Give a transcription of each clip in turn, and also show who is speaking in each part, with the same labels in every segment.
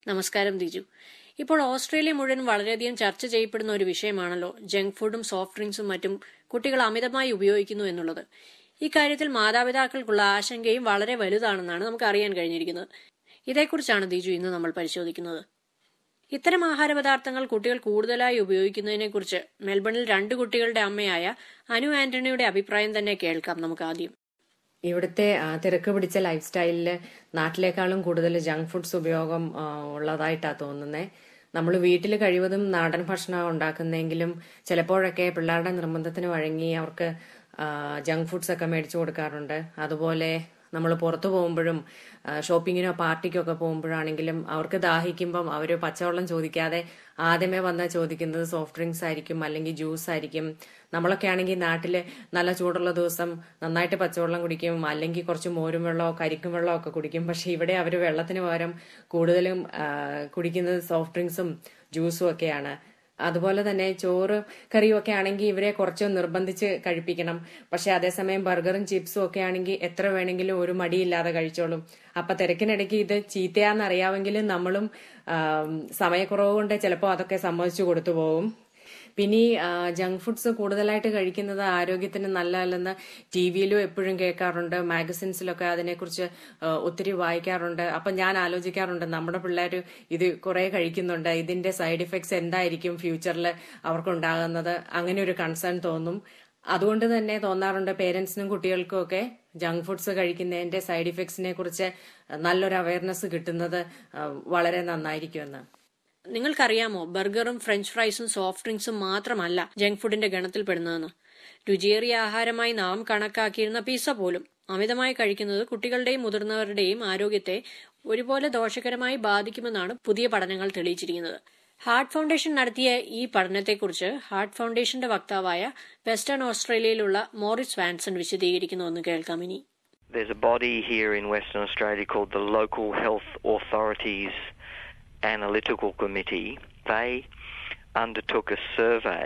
Speaker 1: നമസ്കാരം ദിജു ഇപ്പോൾ ഓസ്ട്രേലിയ മുഴുവൻ വളരെയധികം ചർച്ച ചെയ്യപ്പെടുന്ന ഒരു വിഷയമാണല്ലോ ജങ്ക് ഫുഡും സോഫ്റ്റ് ഡ്രിങ്ക്സും മറ്റും കുട്ടികൾ അമിതമായി ഉപയോഗിക്കുന്നു എന്നുള്ളത് ഇക്കാര്യത്തിൽ മാതാപിതാക്കൾക്കുള്ള ആശങ്കയും വളരെ വലുതാണെന്നാണ് നമുക്ക് അറിയാൻ കഴിഞ്ഞിരിക്കുന്നത് ഇതേക്കുറിച്ചാണ് ദിജു ഇന്ന് നമ്മൾ പരിശോധിക്കുന്നത് ഇത്തരം ആഹാരപദാർത്ഥങ്ങൾ കുട്ടികൾ കൂടുതലായി ഉപയോഗിക്കുന്നതിനെക്കുറിച്ച് മെൽബണിൽ രണ്ട് കുട്ടികളുടെ അമ്മയായ അനു ആന്റണിയുടെ അഭിപ്രായം തന്നെ കേൾക്കാം നമുക്ക് ആദ്യം
Speaker 2: ഇവിടുത്തെ ആ, തിരക്ക് പിടിച്ച ലൈഫ് സ്റ്റൈലില് നാട്ടിലേക്കാളും കൂടുതൽ ജങ്ക് ഫുഡ്സ് ഉപയോഗം ആ, ഉള്ളതായിട്ടാ തോന്നുന്നേ നമ്മൾ വീട്ടിൽ കഴിവതും നാടൻ ഭക്ഷണം ഉണ്ടാക്കുന്നെങ്കിലും ചിലപ്പോഴൊക്കെ പിള്ളേരുടെ നിർബന്ധത്തിന് വഴങ്ങി അവർക്ക് ജങ്ക് ഫുഡ്സ് ഒക്കെ മേടിച്ചു കൊടുക്കാറുണ്ട് അതുപോലെ നമ്മൾ പുറത്തു പോകുമ്പോഴും ആ, ഷോപ്പിങ്ങിനോ പാർട്ടിക്കോ ഒക്കെ പോകുമ്പോഴാണെങ്കിലും അവർക്ക് ദാഹിക്കുമ്പം അവർ പച്ചവെള്ളം ചോദിക്കാതെ ആദ്യമേ വന്ന് ചോദിക്കുന്നത് സോഫ്റ്റ് ഡ്രിങ്ക്സ് ആയിരിക്കും അല്ലെങ്കിൽ ജ്യൂസ് ആയിരിക്കും നമ്മളൊക്കെ ആണെങ്കിൽ നാട്ടിൽ നല്ല ചൂടുള്ള ദിവസം നന്നായിട്ട് പച്ചവെള്ളം കുടിക്കും അല്ലെങ്കിൽ കുറച്ച് മോരും വെള്ളമോ കരിക്കും വെള്ളമോ ഒക്കെ കുടിക്കും പക്ഷെ ഇവിടെ അവർ വെള്ളത്തിന് പകരം കൂടുതലും ആ, കുടിക്കുന്നത് സോഫ്റ്റ് ഡ്രിങ്ക്സും ജ്യൂസും ഒക്കെയാണ് അതുപോലെ തന്നെ ചോറ് കറിയും ഒക്കെ ആണെങ്കിൽ ഇവരെ കുറച്ച് നിർബന്ധിച്ച് കഴിപ്പിക്കണം പക്ഷെ അതേസമയം ബർഗറും ചിപ്സും ഒക്കെ ആണെങ്കിൽ എത്ര വേണമെങ്കിലും ഒരു മടിയില്ലാതെ കഴിച്ചോളും അപ്പൊ തിരക്കിനിടയ്ക്ക് ഇത് ചീത്തയാന്ന് അറിയാമെങ്കിലും നമ്മളും ആം, സമയക്കുറവ് കൊണ്ട് ചിലപ്പോൾ അതൊക്കെ സമ്മതിച്ചു കൊടുത്തു പോകും പിന്നെ ഈ ജങ്ക് ഫുഡ്സ് കൂടുതലായിട്ട് കഴിക്കുന്നത് ആരോഗ്യത്തിന് നല്ലതല്ലെന്ന് ടി വിയിലും എപ്പോഴും കേൾക്കാറുണ്ട് മാഗസിൻസിലൊക്കെ അതിനെക്കുറിച്ച് ആ, ഒത്തിരി വായിക്കാറുണ്ട് അപ്പൊ ഞാൻ ആലോചിക്കാറുണ്ട് നമ്മുടെ പിള്ളേർ ഇത് കുറെ കഴിക്കുന്നുണ്ട് ഇതിന്റെ സൈഡ് ഇഫക്ട്സ് എന്തായിരിക്കും ഫ്യൂച്ചറിൽ അവർക്കുണ്ടാകുന്നത് അങ്ങനെ ഒരു കൺസേൺ തോന്നും അതുകൊണ്ട് തന്നെ തോന്നാറുണ്ട് പേരൻസിനും കുട്ടികൾക്കും ഒക്കെ ജങ്ക് ഫുഡ്സ് കഴിക്കുന്നതിന്റെ സൈഡ് ഇഫക്ട്സിനെ കുറിച്ച് നല്ലൊരു അവയർനെസ് കിട്ടുന്നത് ആ, വളരെ നന്നായിരിക്കുമെന്ന്
Speaker 1: നിങ്ങൾക്കറിയാമോ ബർഗറും ഫ്രഞ്ച് ഫ്രൈസും സോഫ്റ്റ് ഡ്രിങ്ക്സും മാത്രമല്ല ജങ്ക് ഫുഡിന്റെ ഗണത്തിൽപ്പെടുന്നതെന്ന് രുചിയേറിയ ആഹാരമായി നാം കണക്കാക്കിയിരുന്ന പിസ്സ പോലും അമിതമായി കഴിക്കുന്നത് കുട്ടികളുടെയും മുതിർന്നവരുടെയും ആരോഗ്യത്തെ ഒരുപോലെ ദോഷകരമായി ബാധിക്കുമെന്നാണ് പുതിയ പഠനങ്ങൾ തെളിയിച്ചിരിക്കുന്നത് ഹാർട്ട് ഫൗണ്ടേഷൻ നടത്തിയ ഈ പഠനത്തെക്കുറിച്ച് ഹാർട്ട് ഫൗണ്ടേഷന്റെ വക്താവായ വെസ്റ്റേൺ ഓസ്ട്രേലിയയിലുള്ള മോറിസ് വാൻസൺ വിശദീകരിക്കുന്നുവെന്ന് കേൾക്കാം ഇനി
Speaker 3: There's a body here in Western Australia called the Local Health Authorities Analytical Committee. They undertook a survey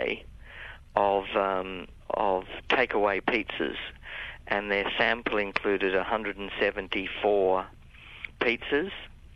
Speaker 3: of um, of takeaway pizzas, and their sample included 174 pizzas,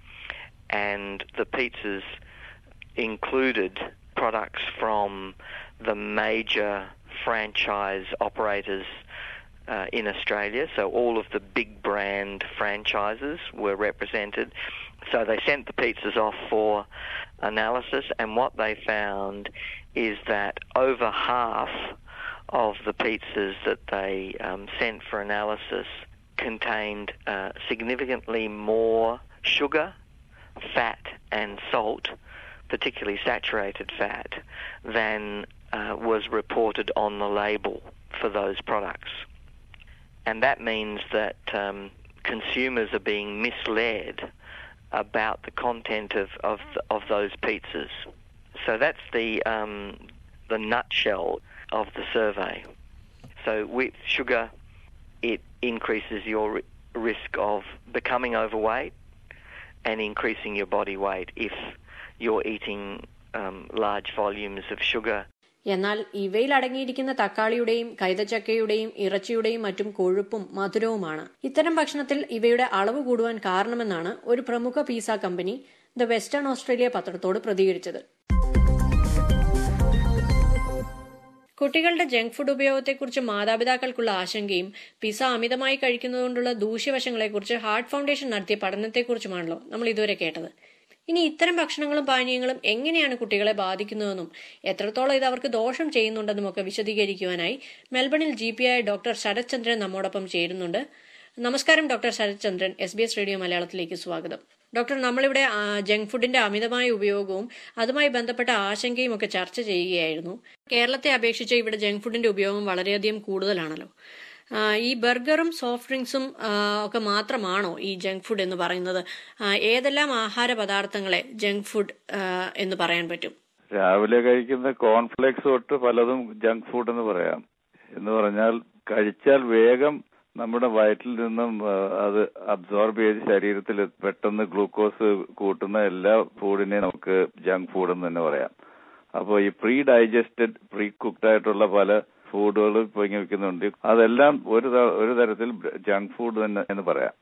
Speaker 3: and the pizzas included products from the major franchise operators uh, in Australia. So all of the big brand franchises were represented. So they sent the pizzas off for analysis, and what they found is that over half of the pizzas that they um, sent for analysis contained uh, significantly more sugar, fat, and salt, particularly saturated fat, than uh, was reported on the label for those products. And that means that um, consumers are being misled about the content of, of, of those pizzas. So that's the, um, the nutshell of the survey. So with sugar, it increases your ri- risk of becoming overweight and increasing your body weight if you're eating um, large volumes of sugar
Speaker 1: എന്നാൽ ഇവയിൽ അടങ്ങിയിരിക്കുന്ന തക്കാളിയുടെയും കൈതച്ചക്കയുടെയും ഇറച്ചിയുടെയും മറ്റും കൊഴുപ്പും മധുരവുമാണ് ഇത്തരം ഭക്ഷണത്തിൽ ഇവയുടെ അളവ് കൂടുവാൻ കാരണമെന്നാണ് ഒരു പ്രമുഖ pizza company the Western Australia പത്രത്തോട് പ്രതികരിച്ചത് കുട്ടികളുടെ ജങ്ക് ഫുഡ് ഉപയോഗത്തെക്കുറിച്ച് മാതാപിതാക്കൾക്കുള്ള ആശങ്കയും പിസ അമിതമായി കഴിക്കുന്നതുകൊണ്ടുള്ള ദൂഷ്യവശങ്ങളെക്കുറിച്ച് ഹാർട്ട് ഫൗണ്ടേഷൻ നടത്തിയ പഠനത്തെക്കുറിച്ചുമാണല്ലോ നമ്മൾ ഇതുവരെ കേട്ടത് ഇനി ഇത്തരം ഭക്ഷണങ്ങളും പാനീയങ്ങളും എങ്ങനെയാണ് കുട്ടികളെ ബാധിക്കുന്നതെന്നും എത്രത്തോളം ഇത് അവർക്ക് ദോഷം ചെയ്യുന്നുണ്ടെന്നും ഒക്കെ വിശദീകരിക്കുവാനായി മെൽബണിൽ ജി പി ആയ ഡോക്ടർ ശരത് ചന്ദ്രൻ നമ്മോടൊപ്പം ചേരുന്നുണ്ട് നമസ്കാരം doctor Sharath Chandran S B S radio മലയാളത്തിലേക്ക് സ്വാഗതം ഡോക്ടർ നമ്മളിവിടെ ആ, ജങ്ക് ഫുഡിന്റെ അമിതമായ ഉപയോഗവും അതുമായി ബന്ധപ്പെട്ട ആശങ്കയും ഒക്കെ ചർച്ച ചെയ്യുകയായിരുന്നു കേരളത്തെ അപേക്ഷിച്ച് ഇവിടെ ജങ്ക് ഫുഡിന്റെ ഉപയോഗം വളരെയധികം കൂടുതലാണല്ലോ ആ, ഈ ബർഗറും സോഫ്റ്റ് ഡ്രിങ്ക്സും ആ, ഒക്കെ മാത്രമാണോ ഈ ജങ്ക് ഫുഡ് എന്ന് പറയുന്നത് ആ, ഏതെല്ലാം ആഹാര പദാർത്ഥങ്ങളെ ജങ്ക് ഫുഡ് ആ, എന്ന് പറയാൻ പറ്റും
Speaker 4: രാവിലെ കഴിക്കുന്ന കോൺഫ്ലെക്സ് തൊട്ട് പലതും ജങ്ക് ഫുഡ് എന്ന് പറയാം എന്ന് പറഞ്ഞാൽ കഴിച്ചാൽ വേഗം നമ്മുടെ വയറ്റിൽ നിന്നും ആ, അത് അബ്സോർബ് ചെയ്ത് ശരീരത്തിൽ പെട്ടെന്ന് ഗ്ലൂക്കോസ് കൂട്ടുന്ന എല്ലാ ഫുഡിനെയും നമുക്ക് ജങ്ക് ഫുഡ് എന്ന് തന്നെ പറയാം അപ്പോൾ ഈ പ്രീ ഡൈജസ്റ്റഡ് പ്രീ കുക്ഡ് ആയിട്ടുള്ള പല ഫുഡുകൾ ഇപ്പൊ ഇങ്ങനെ വിൽക്കുന്നുണ്ട് അതെല്ലാം ഒരു ത- ഒരു തരത്തിൽ ജങ്ക് ഫുഡ് തന്നെ എന്ന് പറയാം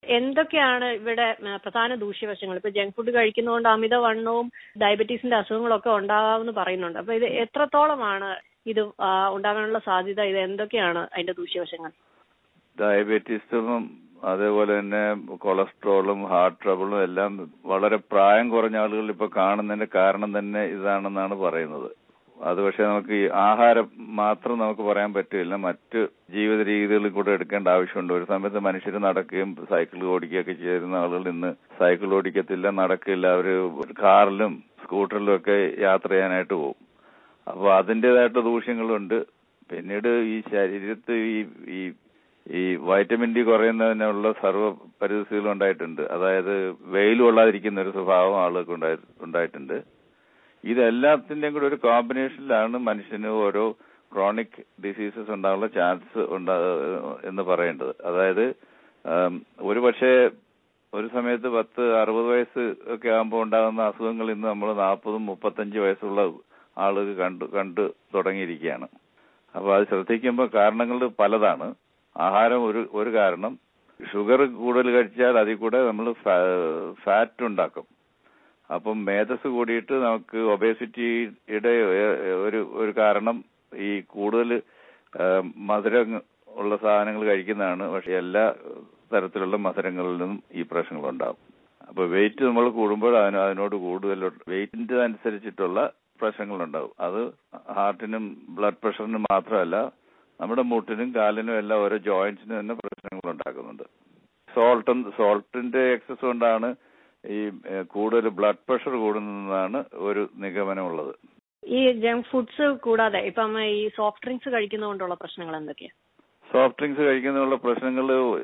Speaker 1: എന്തൊക്കെയാണ് ഇവിടെ ആ, പ്രധാന ദൂഷ്യവശങ്ങൾ ഇപ്പൊ ജങ്ക് ഫുഡ് കഴിക്കുന്നതുകൊണ്ട് അമിതവണ്ണവും ഡയബറ്റീസിന്റെ അസുഖങ്ങളൊക്കെ ഉണ്ടാകാമെന്ന് പറയുന്നുണ്ട് അപ്പൊ ഇത് എത്രത്തോളമാണ് ഇത് ആ, ഉണ്ടാകാനുള്ള സാധ്യത ഇത് എന്തൊക്കെയാണ് അതിന്റെ ദൂഷ്യവശങ്ങൾ
Speaker 4: ഡയബറ്റീസും അതേപോലെ തന്നെ കൊളസ്ട്രോളും ഹാർട്ട് ട്രബിളും എല്ലാം വളരെ പ്രായം കുറഞ്ഞ ആളുകൾ ഇപ്പൊ കാണുന്നതിന്റെ കാരണം തന്നെ ഇതാണെന്നാണ് പറയുന്നത് അത് പക്ഷെ നമുക്ക് ഈ ആഹാരം മാത്രം നമുക്ക് പറയാൻ പറ്റില്ല മറ്റ് ജീവിത രീതികളിൽ കൂടെ എടുക്കേണ്ട ആവശ്യമുണ്ട് ഒരു സമയത്ത് മനുഷ്യർ നടക്കുകയും സൈക്കിൾ ഓടിക്കുകയൊക്കെ ചെയ്യുന്ന ആളുകൾ ഇന്ന് സൈക്കിൾ ഓടിക്കത്തില്ല നടക്കില്ല അവര് കാറിലും സ്കൂട്ടറിലും ഒക്കെ യാത്ര ചെയ്യാനായിട്ട് പോകും അപ്പൊ അതിന്റേതായിട്ട് ദൂഷ്യങ്ങളുണ്ട് പിന്നീട് ഈ ശരീരത്ത് ഈ ഈ ഈ വൈറ്റമിൻ ഡി കുറയുന്നതിനുള്ള സർവ്വ പരിസ്ഥിതികളും ഉണ്ടായിട്ടുണ്ട് അതായത് വെയിൽ കൊള്ളാതിരിക്കുന്ന ഒരു സ്വഭാവം ആളുകൾക്ക് ഉണ്ടായി- ഉണ്ടായിട്ടുണ്ട് ഇതെല്ലാത്തിന്റെയും കൂടെ ഒരു കോമ്പിനേഷനിലാണ് മനുഷ്യന് ഓരോ ക്രോണിക് ഡിസീസസ് ഉണ്ടാകാനുള്ള ചാൻസ് ഉണ്ടാ എന്ന് പറയേണ്ടത് അതായത് ആം, ഒരു പക്ഷേ ഒരു സമയത്ത് പത്ത് അറുപത് വയസ്സ് ഒക്കെ ആകുമ്പോൾ ഉണ്ടാകുന്ന അസുഖങ്ങൾ ഇന്ന് നമ്മൾ നാൽപ്പതും മുപ്പത്തഞ്ച് വയസ്സുള്ള ആളുകൾ കണ്ടു കണ്ടു തുടങ്ങിയിരിക്കുകയാണ് അപ്പൊ അത് ശ്രദ്ധിക്കുമ്പോൾ കാരണങ്ങൾ പലതാണ് ആഹാരം ഒരു ഒരു കാരണം ഷുഗർ കൂടുതൽ കഴിച്ചാൽ അതിൽ കൂടെ നമ്മൾ ഫാറ്റ് ഉണ്ടാക്കും അപ്പം മേധസ് കൂടിയിട്ട് നമുക്ക് ഒബേസിറ്റിയുടെ ഒരു ഒരു കാരണം ഈ കൂടുതൽ മധുരം ഉള്ള സാധനങ്ങൾ കഴിക്കുന്നതാണ് പക്ഷെ എല്ലാ തരത്തിലുള്ള മധുരങ്ങളിലും ഈ പ്രശ്നങ്ങളുണ്ടാവും അപ്പൊ വെയിറ്റ് നമ്മൾ കൂടുമ്പോൾ അതിന് അതിനോട് കൂടുതൽ വെയിറ്റിന്റെ അനുസരിച്ചിട്ടുള്ള പ്രശ്നങ്ങളുണ്ടാവും അത് ഹാർട്ടിനും ബ്ലഡ് പ്രഷറിനും മാത്രമല്ല നമ്മുടെ മുട്ടിനും കാലിനും എല്ലാം ഓരോ ജോയിന്റ്സിനും തന്നെ പ്രശ്നങ്ങൾ ഉണ്ടാക്കുന്നുണ്ട് സോൾട്ടും സോൾട്ടിന്റെ എക്സസ് കൊണ്ടാണ് ഈ ഏഹ്, കൂടുതൽ ബ്ലഡ് പ്രഷർ കൂടുന്നതെന്നാണ് ഒരു നിഗമനമുള്ളത്
Speaker 1: ഈ ജങ്ക് ഫുഡ്സ് കൂടാതെ ഇപ്പം ഈ സോഫ്റ്റ് ഡ്രിങ്ക്സ് കഴിക്കുന്നതുകൊണ്ടുള്ള പ്രശ്നങ്ങൾ എന്തൊക്കെയാ
Speaker 4: സോഫ്റ്റ് ഡ്രിങ്ക്സ് കഴിക്കുന്നതിനുള്ള പ്രശ്നങ്ങൾ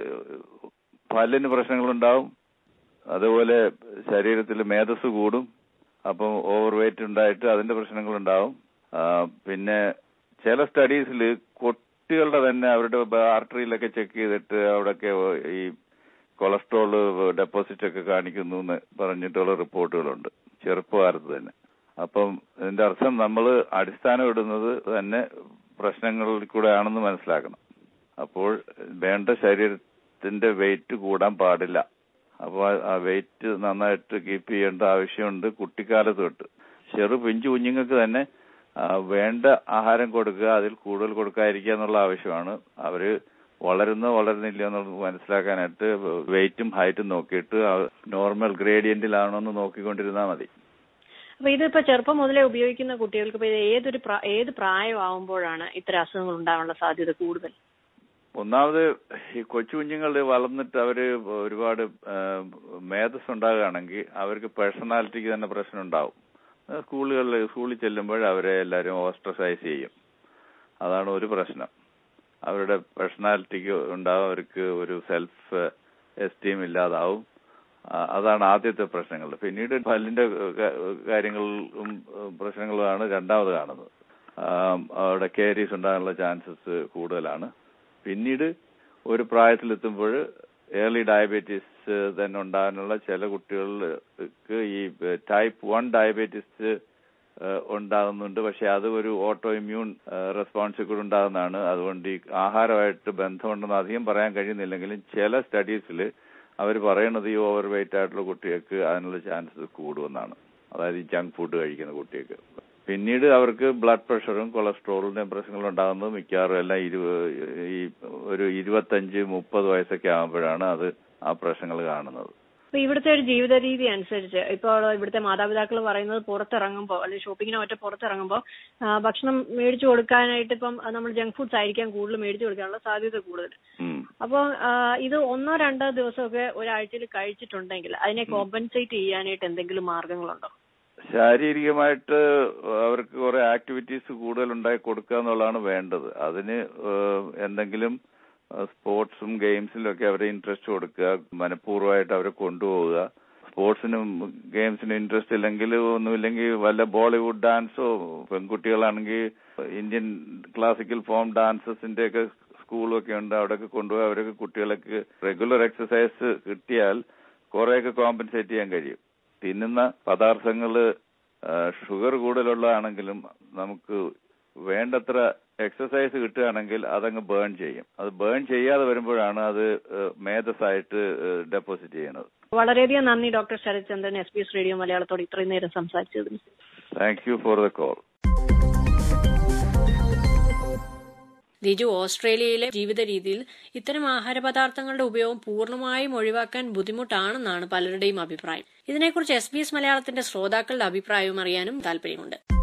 Speaker 4: പല്ലിന് പ്രശ്നങ്ങളുണ്ടാവും അതുപോലെ ശരീരത്തിൽ മേധസ് കൂടും അപ്പം ഓവർ വെയിറ്റ് ഉണ്ടായിട്ട് അതിന്റെ പ്രശ്നങ്ങളുണ്ടാവും ആ, പിന്നെ ചില സ്റ്റഡീസിൽ കുട്ടികളുടെ തന്നെ അവരുടെ ആർട്ടറിയിലൊക്കെ ചെക്ക് ചെയ്തിട്ട് അവിടെയൊക്കെ ഈ കൊളസ്ട്രോൾ ഡെപ്പോസിറ്റ് ഒക്കെ കാണിക്കുന്നു എന്ന് പറഞ്ഞിട്ടുള്ള റിപ്പോർട്ടുകളുണ്ട് ചെറുപ്പകാലത്ത് തന്നെ അപ്പം ഇതിന്റെ അർത്ഥം നമ്മൾ അടിസ്ഥാനം ഇടുന്നത് തന്നെ പ്രശ്നങ്ങളിൽ കൂടെ ആണെന്ന് മനസ്സിലാക്കണം അപ്പോൾ വേണ്ട ശരീരത്തിന്റെ വെയിറ്റ് കൂടാൻ പാടില്ല അപ്പോൾ ആ വെയിറ്റ് നന്നായിട്ട് കീപ്പ് ചെയ്യേണ്ട ആവശ്യമുണ്ട് കുട്ടിക്കാലത്ത് തൊട്ട് ചെറു പിഞ്ചു കുഞ്ഞുങ്ങൾക്ക് തന്നെ ആ, വേണ്ട ആഹാരം കൊടുക്കുക അതിൽ കൂടുതൽ കൊടുക്കാതിരിക്കുക എന്നുള്ള ആവശ്യമാണ് അവര് വളരുന്നോ വളരുന്നില്ല എന്നുള്ളത് മനസ്സിലാക്കാനായിട്ട് വെയിറ്റും ഹൈറ്റും നോക്കിയിട്ട് നോർമൽ ഗ്രേഡിയന്റിലാണോ എന്ന് നോക്കിക്കൊണ്ടിരുന്നാൽ മതി
Speaker 1: അപ്പൊ ഇതിപ്പോ ചെറുപ്പം മുതലേ ഉപയോഗിക്കുന്ന കുട്ടികൾക്ക് ഇപ്പൊ ഇത് ഏതൊരു പ്രാ- ഏത് പ്രായമാവുമ്പോഴാണ് ഇത്തരം അസുഖങ്ങൾ ഉണ്ടാകാനുള്ള സാധ്യത കൂടുതൽ
Speaker 4: ഒന്നാമത് ഈ കൊച്ചു കുഞ്ഞുങ്ങൾ വളർന്നിട്ട് അവര് ഒരുപാട് മേധസ് ഉണ്ടാകുകയാണെങ്കിൽ അവർക്ക് പേഴ്സണാലിറ്റിക്ക് തന്നെ പ്രശ്നം ഉണ്ടാവും അത് സ്കൂളുകളിൽ സ്കൂളിൽ ചെല്ലുമ്പോൾ അവരെ എല്ലാവരും ഓസ്ട്രസൈസ് ചെയ്യും അതാണ് ഒരു പ്രശ്നം അവരുടെ പേഴ്സണാലിറ്റിക്ക് ഉണ്ടാവും അവർക്ക് ഒരു സെൽഫ് എസ്റ്റീം ഇല്ലാതാവും ആ, അതാണ് ആദ്യത്തെ പ്രശ്നങ്ങൾ പിന്നീട് പല്ലിന്റെ ക- കാര്യങ്ങളും പ്രശ്നങ്ങളുമാണ് രണ്ടാമത് കാണുന്നത് ആ, അവിടെ കേരീസ് ഉണ്ടാകാനുള്ള ചാൻസസ് കൂടുതലാണ് പിന്നീട് ഒരു പ്രായത്തിലെത്തുമ്പോൾ ഏർലി ഡയബറ്റീസ് തന്നെ ഉണ്ടാകാനുള്ള ചില കുട്ടികൾക്ക് ഈ ടൈപ്പ് വൺ ഡയബറ്റീസ് ഉണ്ടാകുന്നുണ്ട് പക്ഷെ അത് ഒരു ഓട്ടോ ഇമ്മ്യൂൺ റെസ്പോൺസിൽ കൂടെ ഉണ്ടാകുന്നതാണ് അതുകൊണ്ട് ഈ ആഹാരമായിട്ട് ബന്ധമുണ്ടെന്ന് അധികം പറയാൻ കഴിയുന്നില്ലെങ്കിലും ചില സ്റ്റഡീസിൽ അവർ പറയണത് ഈ ഓവർ വെയിറ്റ് ആയിട്ടുള്ള കുട്ടികൾക്ക് അതിനുള്ള ചാൻസസ് കൂടുമെന്നാണ് അതായത് ഈ ജങ്ക് ഫുഡ് കഴിക്കുന്ന കുട്ടികൾക്ക് പിന്നീട് അവർക്ക് ബ്ലഡ് പ്രഷറും കൊളസ്ട്രോളിന്റെയും പ്രശ്നങ്ങൾ ഉണ്ടാകുന്നത് മിക്കവാറും എല്ലാം ഇരുപ- ഈ ഒരു ഇരുപത്തഞ്ച് മുപ്പത് വയസ്സൊക്കെ ആകുമ്പോഴാണ് അത് ആ പ്രശ്നങ്ങൾ കാണുന്നത്
Speaker 1: അപ്പൊ ഇവിടുത്തെ ഒരു ജീവിത രീതി അനുസരിച്ച് ഇപ്പോൾ ഇവിടുത്തെ മാതാപിതാക്കൾ പറയുന്നത് പുറത്തിറങ്ങുമ്പോൾ അല്ലെങ്കിൽ ഷോപ്പിങ്ങിനോ മറ്റോ പുറത്തിറങ്ങുമ്പോൾ ആ, ഭക്ഷണം മേടിച്ചു കൊടുക്കാനായിട്ട് ഇപ്പം നമ്മൾ ജങ്ക് ഫുഡ്സ് ആയിരിക്കാം കൂടുതൽ മേടിച്ചു കൊടുക്കാനുള്ള സാധ്യത കൂടുതൽ
Speaker 4: ഉം.
Speaker 1: അപ്പോൾ ഇത് ഒന്നോ രണ്ടോ ദിവസമൊക്കെ ഒരാഴ്ചയിൽ കഴിച്ചിട്ടുണ്ടെങ്കിൽ അതിനെ കോമ്പൻസേറ്റ് ചെയ്യാനായിട്ട് എന്തെങ്കിലും മാർഗങ്ങളുണ്ടോ
Speaker 4: ശാരീരികമായിട്ട് അവർക്ക് കുറെ ആക്ടിവിറ്റീസ് കൂടുതൽ ഉണ്ടാക്കി കൊടുക്കുക എന്നുള്ളതാണ് വേണ്ടത് അതിന് ഏഹ്, എന്തെങ്കിലും സ്പോർട്സും ഗെയിംസിലും ഒക്കെ അവരെ ഇൻട്രസ്റ്റ് കൊടുക്കുക മനഃപൂർവ്വമായിട്ട് അവരെ കൊണ്ടുപോവുക സ്പോർട്സിനും ഗെയിംസിനും ഇൻട്രസ്റ്റ് ഇല്ലെങ്കിൽ ഒന്നുമില്ലെങ്കിൽ വല്ല ബോളിവുഡ് ഡാൻസോ പെൺകുട്ടികളാണെങ്കിൽ ഇന്ത്യൻ ക്ലാസിക്കൽ ഫോം ഡാൻസസിന്റെ ഒക്കെ സ്കൂളൊക്കെ ഉണ്ട് അവിടെയൊക്കെ കൊണ്ടുപോയി അവരൊക്കെ കുട്ടികൾക്ക് റെഗുലർ എക്സസൈസ് കിട്ടിയാൽ കുറെയൊക്കെ കോമ്പൻസേറ്റ് ചെയ്യാൻ കഴിയും തിന്നുന്ന പദാർത്ഥങ്ങള് ഷുഗർ കൂടുതലുള്ളതാണെങ്കിലും നമുക്ക് വേണ്ടത്ര എക്സസൈസ് കിട്ടുകയാണെങ്കിൽ അതങ്ങ് ബേൺ ചെയ്യും അത് ബേൺ ചെയ്യാതെ വരുമ്പോഴാണ് അത് ഏഹ്, മേധസ്സായിട്ട് ഡെപ്പോസിറ്റ് ചെയ്യുന്നത്
Speaker 5: വളരെയധികം നന്ദി doctor Sharath Chandran S B S radio മലയാളത്തോട് ഇത്രയും നേരം സംസാരിച്ചതിന്
Speaker 4: thank you for the call
Speaker 1: Liju ഓസ്ട്രേലിയയിലെ ജീവിത രീതിയിൽ ഇത്തരം ആഹാരപദാർത്ഥങ്ങളുടെ ഉപയോഗം പൂർണ്ണമായും ഒഴിവാക്കാൻ ബുദ്ധിമുട്ടാണെന്നാണ് പലരുടെയും അഭിപ്രായം ഇതിനെക്കുറിച്ച് എസ് ബി എസ് മലയാളത്തിന്റെ ശ്രോതാക്കളുടെ അഭിപ്രായവും അറിയാനും താല്പര്യമുണ്ട്